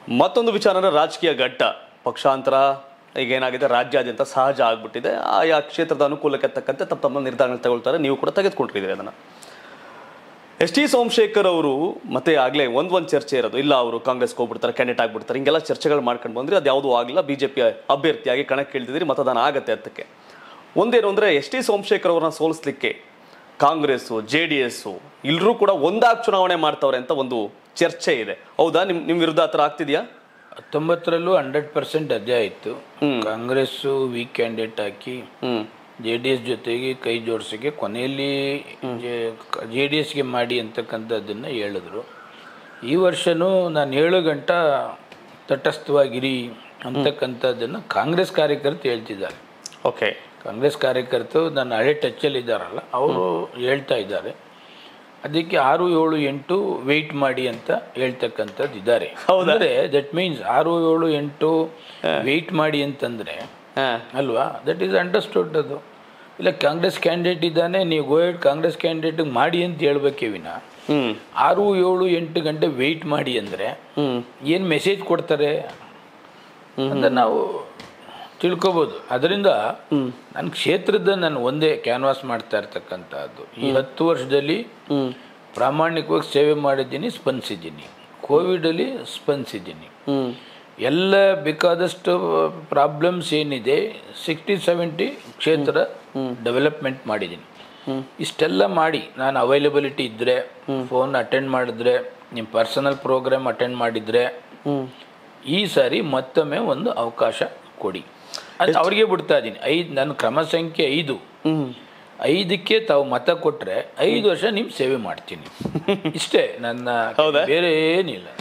ಮತ್ತೊಂದು ವಿಚಾರ ಅಂದ್ರೆ ರಾಜಕೀಯ ಘಟ್ಟ ಪಕ್ಷಾಂತರ ಈಗ ಏನಾಗಿದೆ ರಾಜ್ಯಾದ್ಯಂತ ಸಹಜ ಆಗ್ಬಿಟ್ಟಿದೆ ಆಯಾ ಕ್ಷೇತ್ರದ ಅನುಕೂಲಕ್ಕೆ ತಕ್ಕಂತೆ ತಮ್ಮ ತಮ್ಮ ನಿರ್ಧಾರಗಳು ತಗೊಳ್ತಾರೆ ನೀವು ಕೂಡ ತೆಗೆದುಕೊಂಡಿದ್ದೀರಿ ಅದನ್ನ ಎಸ್ ಟಿ ಸೋಮಶೇಖರ್ ಅವರು ಮತ್ತೆ ಆಗ್ಲೇ ಒಂದ್ ಒಂದ್ ಚರ್ಚೆ ಇರೋದು ಇಲ್ಲ ಅವರು ಕಾಂಗ್ರೆಸ್ಗೆ ಹೋಗ್ಬಿಡ್ತಾರೆ ಕ್ಯಾಂಡಿಡೇಟ್ ಆಗ್ಬಿಡ್ತಾರೆ ಹಿಂಗೆಲ್ಲ ಚರ್ಚೆಗಳು ಮಾಡ್ಕೊಂಡು ಬಂದ್ರೆ ಅದು ಯಾವುದೂ ಆಗಿಲ್ಲ ಬಿಜೆಪಿ ಅಭ್ಯರ್ಥಿಯಾಗಿ ಕಣಕ್ಕೆ ಇಳಿದಿದ್ದೀರಿ ಮತದಾನ ಆಗತ್ತೆ ಅದಕ್ಕೆ ಒಂದೇನು ಅಂದ್ರೆ ಎಸ್ ಟಿ ಸೋಮಶೇಖರ್ ಅವ್ರನ್ನ ಸೋಲಿಸ್ಲಿಕ್ಕೆ ಕಾಂಗ್ರೆಸ್ಸು ಜೆ ಡಿ ಎಸ್ಸು ಎಲ್ಲರೂ ಕೂಡ ಒಂದಾಗಿ ಚುನಾವಣೆ ಮಾಡ್ತಾವ್ರೆ ಅಂತ ಒಂದು ಚರ್ಚೆ ಇದೆ ಹೌದಾ ನಿಮ್ ನಿಮ್ ವಿರುದ್ಧ ಆ ಥರ ಆಗ್ತಿದ್ಯಾ ಹತ್ತೊಂಬತ್ತರಲ್ಲೂ ಹಂಡ್ರೆಡ್ ಪರ್ಸೆಂಟ್ ಅದೇ ಆಯಿತು ಕಾಂಗ್ರೆಸ್ಸು ವೀಕ್ ಕ್ಯಾಂಡಿಡೇಟ್ ಹಾಕಿ ಹ್ಮ್ ಜೆ ಡಿ ಎಸ್ ಜೊತೆಗೆ ಕೈ ಜೋಡಿಸೋಕ್ಕೆ ಕೊನೆಯಲ್ಲಿ ಜೆ ಡಿ ಎಸ್ಗೆ ಮಾಡಿ ಅಂತಕ್ಕಂಥದ್ದನ್ನು ಹೇಳಿದ್ರು ಈ ವರ್ಷನೂ ನಾನು ಏಳು ಗಂಟ ತಟಸ್ಥವಾಗಿರಿ ಅಂತಕ್ಕಂಥದ್ದನ್ನು ಕಾಂಗ್ರೆಸ್ ಕಾರ್ಯಕರ್ತರು ಹೇಳ್ತಿದ್ದಾರೆ ಓಕೆ ಕಾಂಗ್ರೆಸ್ ಕಾರ್ಯಕರ್ತರು ನನ್ನ ಹಳೆ ಟಚ್ಚಲ್ಲಿ ಇದ್ದಾರಲ್ಲ ಅವರು ಹೇಳ್ತಾ ಇದ್ದಾರೆ ಅದಕ್ಕೆ ಆರು ಏಳು ಎಂಟು ವೆಯ್ಟ್ ಮಾಡಿ ಅಂತ ಹೇಳ್ತಕ್ಕಂಥದ್ದು ಇದ್ದಾರೆ ಅಂದರೆ ದಟ್ ಮೀನ್ಸ್ ಆರು ಏಳು ಎಂಟು ವೆಯ್ಟ್ ಮಾಡಿ ಅಂತಂದರೆ ಹಾ ಅಲ್ವಾ ದಟ್ ಈಸ್ ಅಂಡರ್ಸ್ಟುಡ್ ಅದು ಇಲ್ಲ ಕಾಂಗ್ರೆಸ್ ಕ್ಯಾಂಡಿಡೇಟ್ ಇದ್ದಾನೆ ನೀವು ಗೋಯಡ್ ಕಾಂಗ್ರೆಸ್ ಕ್ಯಾಂಡಿಡೇಟ್ ಮಾಡಿ ಅಂತ ಹೇಳ್ಬೇಕೇ ವಿನ ಹ್ಮ್ ಆರು ಏಳು ಎಂಟು ಗಂಟೆ ವೆಯ್ಟ್ ಮಾಡಿ ಅಂದರೆ ಹ್ಮ್ ಏನು ಮೆಸೇಜ್ ಕೊಡ್ತಾರೆ ಅಂತ ನಾವು ತಿಳ್ಕೊಬೋದು ಅದರಿಂದ ನನ್ನ ಕ್ಷೇತ್ರದ ನಾನು ಒಂದೇ ಕ್ಯಾನ್ವಾಸ್ ಮಾಡ್ತಾ ಇರ್ತಕ್ಕಂಥದ್ದು ಈ ಹತ್ತು ವರ್ಷದಲ್ಲಿ ಹ್ಮ್ ಪ್ರಾಮಾಣಿಕವಾಗಿ ಸೇವೆ ಮಾಡಿದ್ದೀನಿ ಸ್ಪಂದಿಸಿದ್ದೀನಿ ಕೋವಿಡಲ್ಲಿ ಸ್ಪಂದಿಸಿದ್ದೀನಿ ಹ್ಮ್ ಎಲ್ಲ ಬೇಕಾದಷ್ಟು ಪ್ರಾಬ್ಲಮ್ಸ್ ಏನಿದೆ ಸಿಕ್ಸ್ಟಿ ಸೆವೆಂಟಿ ಕ್ಷೇತ್ರ ಡೆವಲಪ್ಮೆಂಟ್ ಮಾಡಿದ್ದೀನಿ ಇಷ್ಟೆಲ್ಲ ಮಾಡಿ ನಾನು ಅವೈಲಬಿಲಿಟಿ ಇದ್ದರೆ ಫೋನ್ ಅಟೆಂಡ್ ಮಾಡಿದ್ರೆ ನಿಮ್ಮ ಪರ್ಸನಲ್ ಪ್ರೋಗ್ರಾಮ್ ಅಟೆಂಡ್ ಮಾಡಿದರೆ ಹ್ಮ್ ಈ ಸಾರಿ ಮತ್ತೊಮ್ಮೆ ಒಂದು ಅವಕಾಶ ಕೊಡಿ ಅದು ಅವ್ರಿಗೆ ಬಿಡ್ತಾ ಇದ್ದೀನಿ ಐದು ನನ್ನ ಕ್ರಮ ಸಂಖ್ಯೆ ಐದು ಹ್ಮ್ ಐದಕ್ಕೆ ತಾವು ಮತ ಕೊಟ್ಟರೆ ಐದು ವರ್ಷ ನಿಮ್ಮ ಸೇವೆ ಮಾಡ್ತೀನಿ ಇಷ್ಟೇ ನನ್ನ ಬೇರೆ ಏನಿಲ್ಲ